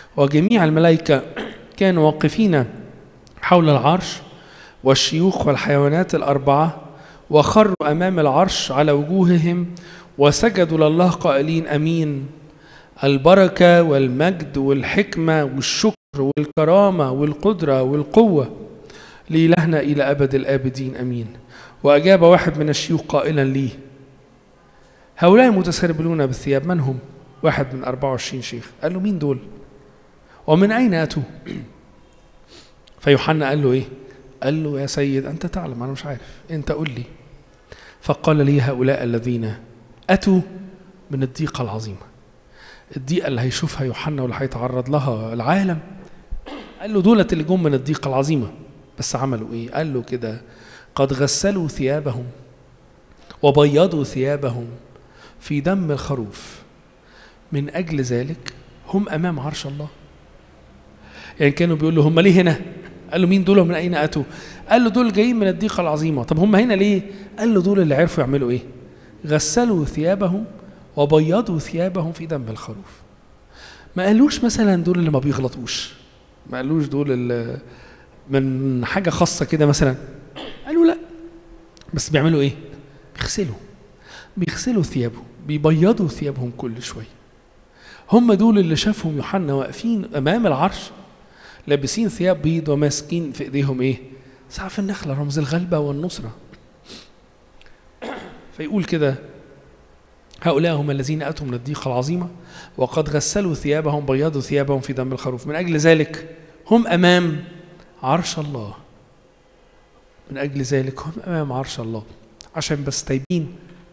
وجميع الملائكة كانوا واقفين حول العرش والشيوخ والحيوانات الأربعة وخروا أمام العرش على وجوههم وسجدوا لله قائلين أمين البركة والمجد والحكمة والشكر والكرامة والقدرة والقوة لإلهنا إلى أبد الآبدين أمين وأجاب واحد من الشيوخ قائلا لي هؤلاء المتسربلون بالثياب من هم؟ واحد من 24 شيخ قال له مين دول؟ ومن أين أتوا؟ فيوحنا قال له إيه؟ قال له يا سيد أنت تعلم أنا مش عارف أنت قل لي فقال لي هؤلاء الذين أتوا من الضيقة العظيمة الضيقة اللي هيشوفها يوحنا واللي هيتعرض لها العالم قال له دولة اللي جم من الضيقة العظيمة بس عملوا ايه قال له كده قد غسلوا ثيابهم وبيضوا ثيابهم في دم الخروف من أجل ذلك هم أمام عرش الله يعني كانوا بيقولوا هم ليه هنا قال له مين دول ومن أين أتوا قال له دول جايين من الضيقة العظيمة طب هم هنا ليه قال له دول اللي عرفوا يعملوا ايه غسلوا ثيابهم وبيضوا ثيابهم في دم الخروف ما قالوش مثلا دول اللي ما بيغلطوش ما قالوش دول اللي من حاجة خاصة كده مثلا قالوا لا بس بيعملوا ايه بيغسلوا بيغسلوا ثيابهم بيبيضوا ثيابهم كل شوية هم دول اللي شافهم يوحنا واقفين أمام العرش لابسين ثياب بيض وماسكين في ايديهم ايه سعف النخلة رمز الغلبة والنصرة فيقول كده هؤلاء هم الذين أتوا من الضيقة العظيمة وقد غسلوا ثيابهم بيضوا ثيابهم في دم الخروف من أجل ذلك هم أمام عرش الله من أجل ذلك هم أمام عرش الله عشان بس تايبين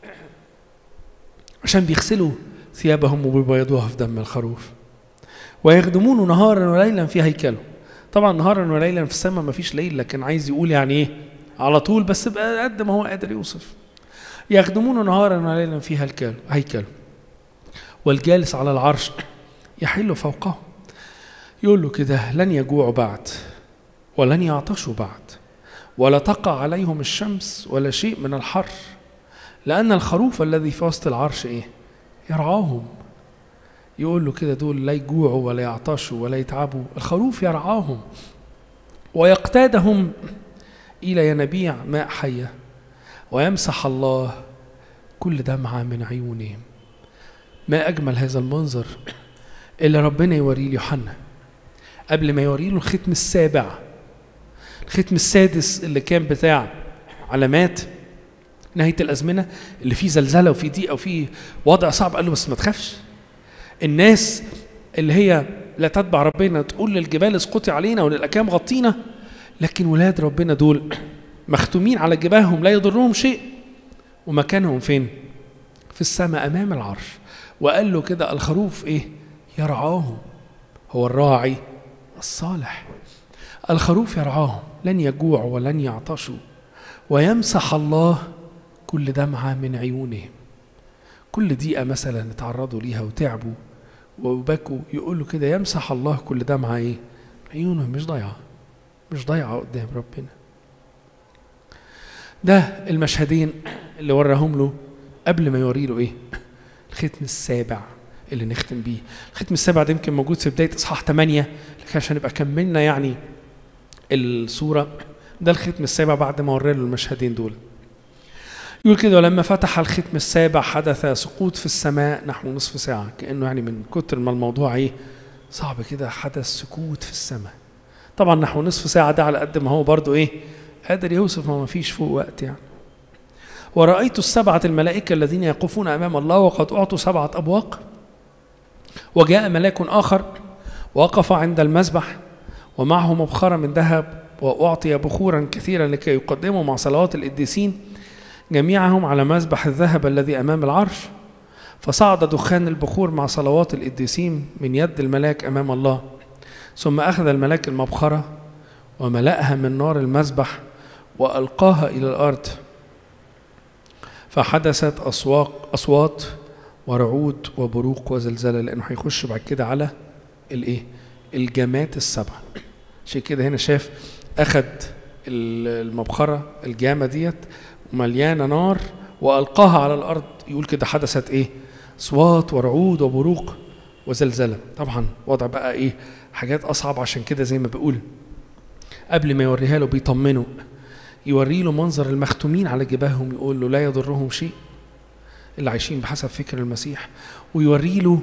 عشان بيغسلوا ثيابهم وبيبيضوها في دم الخروف ويخدمون نهارا وليلا في هيكله طبعا نهارا وليلا في السماء ما فيش ليل لكن عايز يقول يعني ايه على طول بس بقى قد ما هو قادر يوصف يخدمون نهارا وليلا في هيكله هيكله والجالس على العرش يحل فوقه يقول له كده لن يجوعوا بعد ولن يعطشوا بعد ولا تقع عليهم الشمس ولا شيء من الحر لأن الخروف الذي في وسط العرش إيه؟ يرعاهم يقول له كده دول لا يجوعوا ولا يعطشوا ولا يتعبوا الخروف يرعاهم ويقتادهم إلى ينابيع ماء حية ويمسح الله كل دمعة من عيونهم ما أجمل هذا المنظر اللي ربنا يوريه ليوحنا قبل ما يوريه له الختم السابع الختم السادس اللي كان بتاع علامات نهاية الأزمنة اللي فيه زلزلة وفيه ضيقة وفيه وضع صعب قال له بس ما تخافش الناس اللي هي لا تتبع ربنا تقول للجبال اسقطي علينا وللأكام غطينا لكن ولاد ربنا دول مختومين على جباههم لا يضرهم شيء ومكانهم فين في السماء أمام العرش وقال له كده الخروف إيه يرعاهم هو الراعي الصالح الخروف يرعاهم لن يجوعوا ولن يعطشوا ويمسح الله كل دمعة من عيونهم كل دقيقة مثلا اتعرضوا ليها وتعبوا وبكوا يقولوا كده يمسح الله كل دمعة ايه عيونهم مش ضايعة مش ضايعة قدام ربنا ده المشهدين اللي وراهم له قبل ما يوري له ايه الختم السابع اللي نختم بيه الختم السابع ده يمكن موجود في بداية إصحاح 8 لكن عشان نبقى كملنا يعني الصورة ده الختم السابع بعد ما ورى له المشهدين دول يقول كده ولما فتح الختم السابع حدث سقوط في السماء نحو نصف ساعة كأنه يعني من كتر ما الموضوع ايه صعب كده حدث سكوت في السماء طبعا نحو نصف ساعة ده على قد ما هو برضو ايه قادر يوصف ما فيش فوق وقت يعني ورأيت السبعة الملائكة الذين يقفون أمام الله وقد أعطوا سبعة أبواق وجاء ملاك آخر وقف عند المذبح ومعه مبخرة من ذهب وأعطي بخورا كثيرا لكي يقدموا مع صلوات القديسين جميعهم على مذبح الذهب الذي أمام العرش فصعد دخان البخور مع صلوات القديسين من يد الملاك أمام الله ثم أخذ الملاك المبخرة وملأها من نار المذبح وألقاها إلى الأرض فحدثت أصواق أصوات ورعود وبروق وزلزلة لأنه هيخش بعد كده على الإيه؟ الجامات السبعة عشان كده هنا شاف أخد المبخرة الجامة ديت مليانة نار وألقاها على الأرض يقول كده حدثت إيه؟ أصوات ورعود وبروق وزلزلة طبعا وضع بقى ايه حاجات اصعب عشان كده زي ما بقول قبل ما يوريها له بيطمنه يوري له منظر المختومين على جباههم يقول له لا يضرهم شيء اللي عايشين بحسب فكر المسيح ويوري له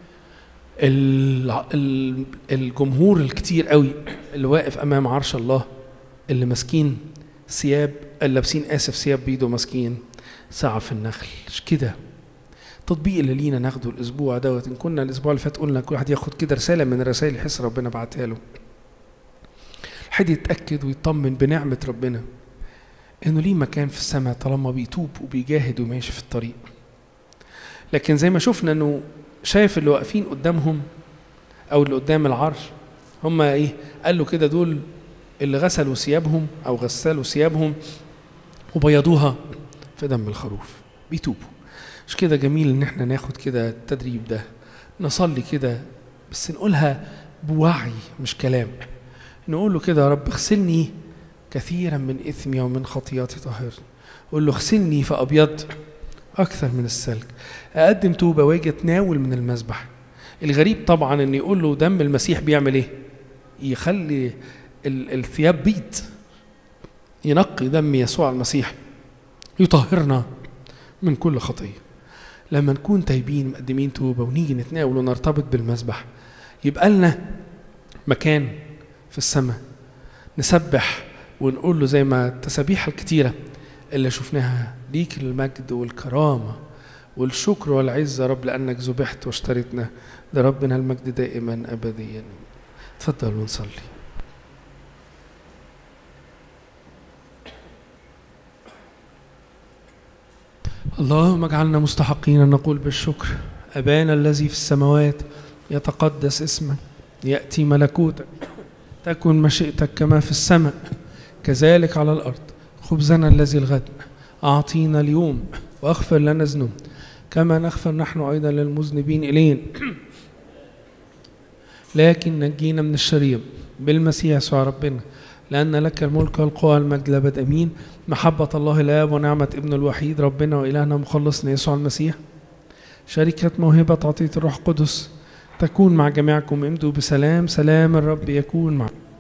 ال- ال- الجمهور الكتير قوي اللي واقف امام عرش الله اللي ماسكين ثياب اللي لابسين اسف ثياب بيض وماسكين سعف النخل مش كده التطبيق اللي لينا ناخده الاسبوع دوت ان كنا الاسبوع اللي فات قلنا كل واحد ياخد كده رساله من الرسائل اللي يحس ربنا بعتها له حد يتاكد ويطمن بنعمه ربنا انه ليه مكان في السماء طالما بيتوب وبيجاهد وماشي في الطريق لكن زي ما شفنا انه شايف اللي واقفين قدامهم او اللي قدام العرش هم ايه قال له كده دول اللي غسلوا ثيابهم او غسلوا ثيابهم وبيضوها في دم الخروف بيتوبوا مش كده جميل ان احنا ناخد كده التدريب ده نصلي كده بس نقولها بوعي مش كلام نقول له كده يا رب اغسلني كثيرا من اثمي ومن خطياتي طهرني قول له اغسلني فابيض اكثر من السلك اقدم توبه واجي اتناول من المذبح الغريب طبعا ان يقول له دم المسيح بيعمل ايه يخلي ال- الثياب بيض ينقي دم يسوع المسيح يطهرنا من كل خطيه لما نكون تايبين مقدمين توبه ونيجي نتناول ونرتبط بالمذبح يبقى لنا مكان في السماء نسبح ونقول له زي ما التسابيح الكتيره اللي شفناها ليك المجد والكرامه والشكر والعزه يا رب لانك ذبحت واشتريتنا لربنا المجد دائما ابديا تفضل ونصلي اللهم اجعلنا مستحقين ان نقول بالشكر ابانا الذي في السماوات يتقدس اسمك ياتي ملكوتك تكن مشيئتك كما في السماء كذلك على الارض خبزنا الذي الغد اعطينا اليوم واغفر لنا ذنوب كما نغفر نحن ايضا للمذنبين الينا لكن نجينا من الشرير بالمسيح يسوع ربنا لأن لك الملك والقوة والمجد لأبد أمين محبة الله الآب ونعمة ابن الوحيد ربنا وإلهنا مخلصنا يسوع المسيح شركة موهبة عطية الروح القدس تكون مع جميعكم امدوا بسلام سلام الرب يكون معكم